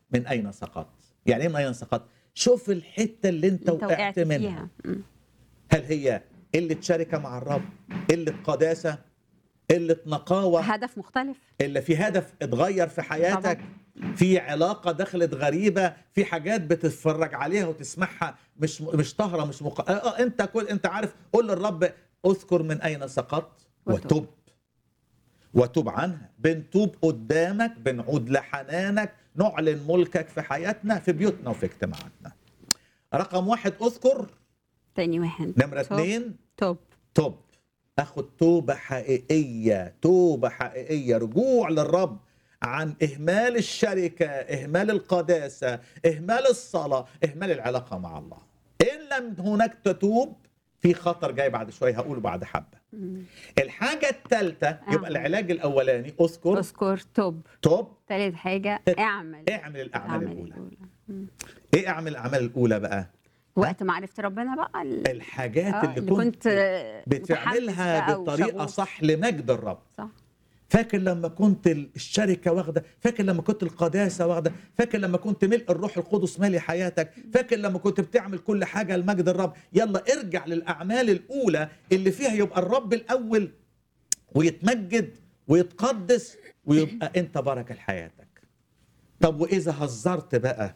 من اين سقطت يعني ايه من اين سقطت شوف الحته اللي انت, انت وقعت وقعت منها فيها مم. هل هي قله شركه مع الرب قله قداسه قله نقاوه هدف مختلف اللي في هدف اتغير في حياتك في علاقة دخلت غريبة في حاجات بتتفرج عليها وتسمعها مش مش طاهرة مش مق... آه آه انت كل انت عارف قول للرب اذكر من اين سقطت وتب. وتب وتب عنها بنتوب قدامك بنعود لحنانك نعلن ملكك في حياتنا في بيوتنا وفي اجتماعاتنا رقم واحد اذكر تاني واحد نمرة توب. اتنين توب توب اخد توبه حقيقيه توبه حقيقيه رجوع للرب عن اهمال الشركه اهمال القداسه اهمال الصلاه اهمال العلاقه مع الله ان لم هناك تتوب في خطر جاي بعد شويه هقوله بعد حبه مم. الحاجه الثالثه يبقى أعمل. العلاج الاولاني اذكر اذكر توب توب تالت حاجة اعمل اعمل الاعمال الأعمال الاولى الأولى. مم. ايه اعمل الاعمال الاولى بقى وقت معرفة ربنا بقى ال- الحاجات آه، اللي, اللي كنت كنت آه، متحمس بتعملها بقى بطريقه وشغوف. صح لمجد الرب صح فاكر لما كنت الشركة واخدة فاكر لما كنت القداسة واخدة فاكر لما كنت ملء الروح القدس مالي حياتك فاكر لما كنت بتعمل كل حاجة لمجد الرب يلا ارجع للأعمال الأولى اللي فيها يبقى الرب الأول ويتمجد ويتقدس ويبقى أنت بركة لحياتك طب وإذا هزرت بقى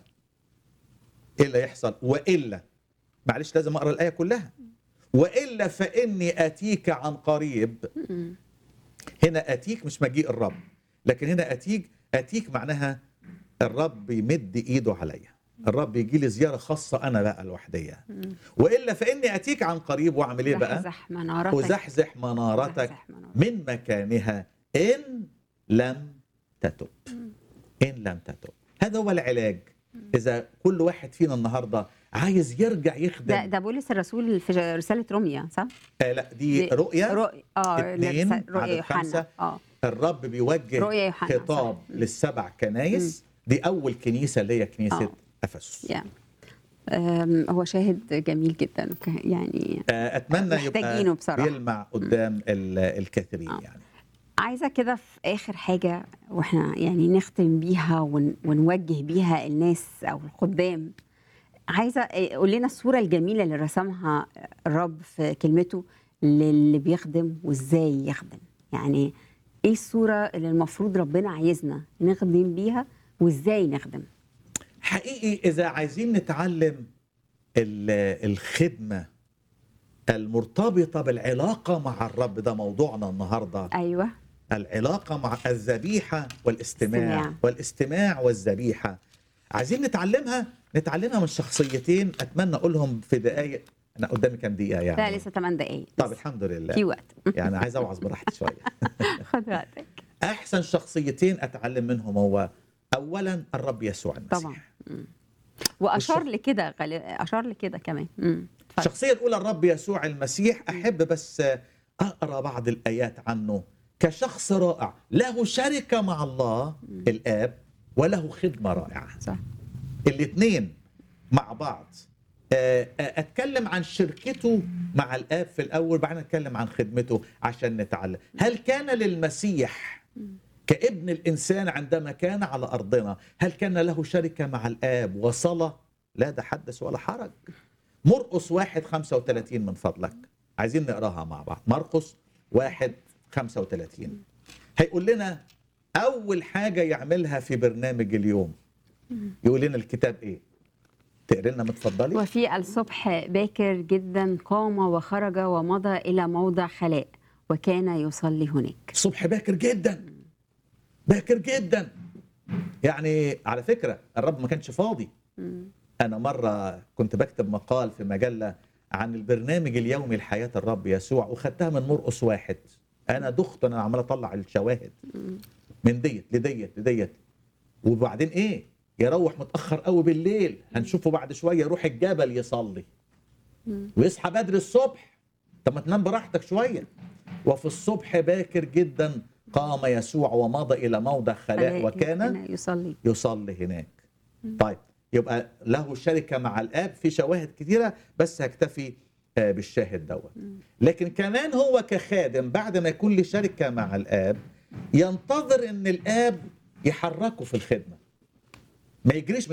إيه اللي يحصل وإلا معلش لازم أقرأ الآية كلها وإلا فإني أتيك عن قريب مم. هنا اتيك مش مجيء الرب لكن هنا اتيك اتيك معناها الرب يمد ايده عليا الرب يجي لي زياره خاصه انا بقى لوحديه والا فاني اتيك عن قريب واعمل ايه بقى زحزح منارتك ازحزح منارتك زحزح منارتك. من مكانها ان لم تتب ان لم تتب هذا هو العلاج اذا كل واحد فينا النهارده عايز يرجع ده يخدم ده بولس الرسول في رسالة روميا صح؟ آه لا دي رؤيه رؤية اه اتنين لا، رؤية عدد خمسة. يوحنا اه الرب بيوجه رؤيا يوحنا خطاب صح. للسبع كنايس دي اول كنيسه اللي هي كنيسه آه. افسس يا أم، هو شاهد جميل جدا ك- يعني آه، اتمنى محتاجينه يبقى بصراحة. يلمع قدام ال- الكثيرين آه. يعني عايزه كده في اخر حاجه واحنا يعني نختم بيها ون ونوجه بيها الناس او الخدام عايزه إيه، قول لنا الصوره الجميله اللي رسمها الرب في كلمته للي بيخدم وازاي يخدم يعني ايه الصوره اللي المفروض ربنا عايزنا نخدم بيها وازاي نخدم حقيقي اذا عايزين نتعلم ال- الخدمه المرتبطه بالعلاقه مع الرب ده موضوعنا النهارده ايوه العلاقه مع الذبيحه والاستماع استماع. والاستماع والذبيحه عايزين نتعلمها نتعلمها من شخصيتين اتمنى اقولهم في دقائق انا قدامي كام دقيقه لا يعني لسه 8 دقايق طب الحمد لله في وقت يعني عايز اوعظ براحتي شويه خد وقتك احسن شخصيتين اتعلم منهم هو اولا الرب يسوع المسيح طبعا مم. واشار والشخ- لكده غالب- اشار لكده كمان مم. اتفضل. الشخصيه الاولى الرب يسوع المسيح احب بس اقرا بعض الايات عنه كشخص رائع له شركه مع الله الاب وله خدمه رائعه صح الاثنين مع بعض آه، آه، اتكلم عن شركته مع الاب في الاول بعدين اتكلم عن خدمته عشان نتعلم هل كان للمسيح كابن الانسان عندما كان على ارضنا هل كان له شركه مع الاب وصلاه لا ده حدث ولا حرج مرقس واحد 35 من فضلك عايزين نقراها مع بعض مرقس واحد 35 هيقول لنا اول حاجه يعملها في برنامج اليوم يقول لنا الكتاب ايه تقري لنا متفضلي وفي الصبح باكر جدا قام وخرج ومضى إلى موضع خلاء وكان يصلي هناك الصبح باكر جدا باكر جدا يعني على فكره الرب ما كانش فاضي انا مره كنت بكتب مقال في مجله عن البرنامج اليومي لحياه الرب يسوع وخدتها من مرقس واحد انا دخت انا عمال اطلع الشواهد من ديت لديت لديت وبعدين ايه يروح متاخر قوي بالليل هنشوفه بعد شويه يروح الجبل يصلي ويصحى بدري الصبح طب ما تنام براحتك شويه وفي الصبح باكر جدا قام يسوع ومضى الى موضع خلاء وكان يصلي يصلي هناك طيب يبقى له شركة مع الآب في شواهد كثيرة بس هكتفي آه، بالشاهد دوت لكن كمان هو كخادم بعد ما يكون له شركة مع الآب ينتظر ان الآب يحركه في الخدمة ما يجريش